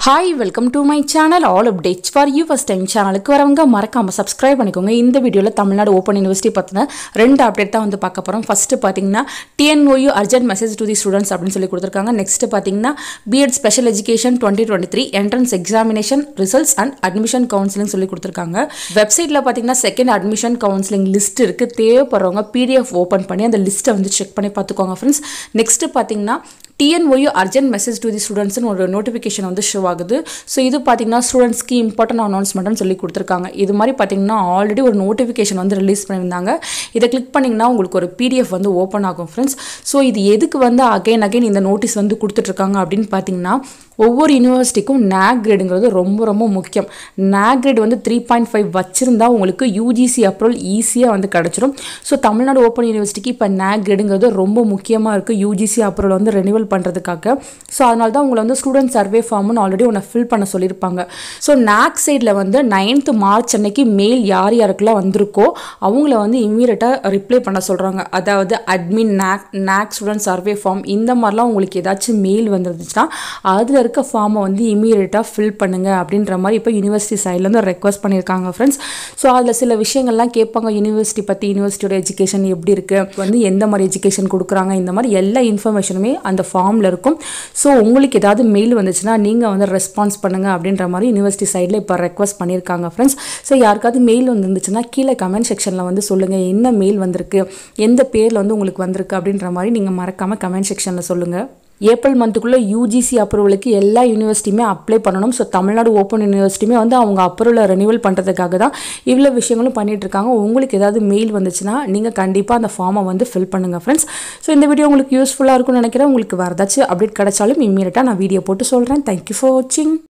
hi welcome to my channel all updates for you first time சேனலுக்கு வரவங்க மறக்காமல் subscribe பண்ணிக்கோங்க இந்த வீடியோவில் தமிழ்நாடு ஓப்பன் யூனிவர்சிட்டி பற்றின ரெண்டு அப்டேட் தான் வந்து பார்க்க போகிறோம் ஃபஸ்ட்டு பார்த்தீங்கன்னா TNOU urgent message to the students அப்படின்னு சொல்லி கொடுத்துருக்காங்க நெக்ஸ்ட் பார்த்தீங்கன்னா B Ed special education twenty twenty three entrance examination results and admission counselling சொல்லி கொடுத்துருக்காங்க வெப்சைட்டில் பார்த்தீங்கன்னா செகண்ட் அட்மிஷன் கவுன்சிலிங் லிஸ்ட் இருக்குது தேவைப்படுறவங்க பிடிஎஃப் ஓப்பன் பண்ணி அந்த லிஸ்ட்டை வந்து செக் பண்ணி பார்த்துக்கோங்க ஃப்ரெண்ட்ஸ் நெக்ஸ்ட்டு பார்த்தீங்கன்னா TNOU urgent message to the ஸ்டூடெண்ட்ஸ்னு ஒரு நோட்டிஃபிகேஷன் வந்து ஷோ ஆகுது ஸோ இது பார்த்தீங்கன்னா ஸ்டூடெண்ட்ஸ்க்கு இம்பார்ட்டன்ட் அனௌன்ஸ்மெண்ட்னு சொல்லி கொடுத்துருக்காங்க இது மாதிரி பார்த்தீங்கன்னா ஆல்ரெடி ஒரு நோட்டிஃபிகேஷன் வந்து ரிலீஸ் பண்ணியிருந்தாங்க இதை கிளிக் பண்ணிங்கன்னா உங்களுக்கு ஒரு பிடிஎஃப் வந்து ஓப்பன் ஆகும் ஃப்ரெண்ட்ஸ் ஸோ இது எதுக்கு வந்து அகைன் அகைன் இந்த நோட்டீஸ் வந்து கொடுத்துட்ருக்காங்க அப்படின்னு பார்த்தீங்கன்னா ஒவ்வொரு யூனிவர்சிட்டிக்கும் நேக் கிரேடுங்கிறது ரொம்ப ரொம்ப முக்கியம் நேக் கிரேட் வந்து த்ரீ பாயிண்ட் ஃபைவ் வச்சிருந்தா உங்களுக்கு யூஜிசி அப்ரூவல் ஈஸியாக வந்து கிடச்சிரும் ஸோ தமிழ்நாடு ஓப்பன் யூனிவர்சிட்டிக்கு இப்போ நேக் கிரேடுங்கிறது ரொம்ப முக்கியமாக இருக்குது யூஜிசி அப்ரூவல் வந்து ரெனிவல் பண்ணுறதுக்காக ஸோ அதனால தான் உங்களை வந்து ஸ்டூடெண்ட் சர்வே ஃபார்ம்னு ஆல்ரெடி ஒன்று ஃபில் பண்ண சொல்லியிருப்பாங்க ஸோ நேக் சைடில் வந்து நைன்த்து மார்ச் அன்னைக்கு மெயில் யார் யாருக்கெல்லாம் வந்திருக்கோ அவங்கள வந்து இம்மீடியட்டாக ரிப்ளை பண்ண சொல்கிறாங்க அதாவது admin NAAC NAAC student survey form இந்த மாதிரிலாம் உங்களுக்கு ஏதாச்சும் மெயில் வந்துருந்துச்சுன்னா அதில் இருக்க ஃபார்மை வந்து இமீடியட்டாக ஃபில் பண்ணுங்க அப்படின்ற மாதிரி இப்போ யூனிவர்சிட்டி சைட்லேருந்து ரெக்வஸ்ட் பண்ணியிருக்காங்க ஃப்ரெண்ட்ஸ் ஸோ அதில் சில விஷயங்கள்லாம் கேட்பாங்க யூனிவர்சிட்டி பற்றி யூனிவர்சிட்டியோட எஜுகேஷன் எப்படி இருக்குது வந்து எந்த மாதிரி எஜுகேஷன் கொடுக்குறாங்க இந்த மாதிரி எல்லா இன்ஃபர்மேஷனுமே அந்த ஃபார்மில் இருக்கும் ஸோ உங்களுக்கு ஏதாவது மெயில் வந்துச்சுன்னா நீங்கள் வந்து ரெஸ்பான்ஸ் பண்ணுங்கள் அப்படின்ற மாதிரி யூனிவர்சிட்டி சைடில் இப்போ ரெக்வஸ்ட் பண்ணியிருக்காங்க ஃப்ரெண்ட்ஸ் ஸோ யாருக்காவது மெயில் வந்துருந்துச்சுன்னா கீழே கமெண்ட் செக்ஷனில் வந்து சொல்லுங்கள் என்ன மெயில் வந்திருக்கு எந்த பேரில் வந்து உங்களுக்கு வந்திருக்கு அப்படின்ற மாதிரி நீங்கள் மறக்காமல் கமெண்ட் செக்ஷனில் சொல்லுங்கள் ஏப்ரல் மந்த்துக்குள்ளே யூஜிசி அப்ரூவலுக்கு எல்லா யூனிவர்சிட்டியுமே அப்ளை பண்ணணும் ஸோ தமிழ்நாடு ஓப்பன் யூனிவர்சிட்டியுமே வந்து அவங்க அப்ரூவலை ரெனிவல் பண்ணுறதுக்காக தான் இவ்வளோ விஷயங்களும் பண்ணிட்டு இருக்காங்க உங்களுக்கு ஏதாவது மெயில் வந்துச்சுன்னா நீங்கள் கண்டிப்பாக அந்த ஃபார்மை வந்து ஃபில் பண்ணுங்கள் ஃப்ரெண்ட்ஸ் ஸோ இந்த வீடியோ உங்களுக்கு யூஸ்ஃபுல்லாக இருக்கும்னு நினைக்கிறேன் உங்களுக்கு வேறு ஏதாச்சும் அப்டேட் கிடைச்சாலும் இம்மீடியட்டாக நான் வீடியோ போட்டு சொல்கிறேன் தேங்க்யூ ஃபார் வாட்சிங்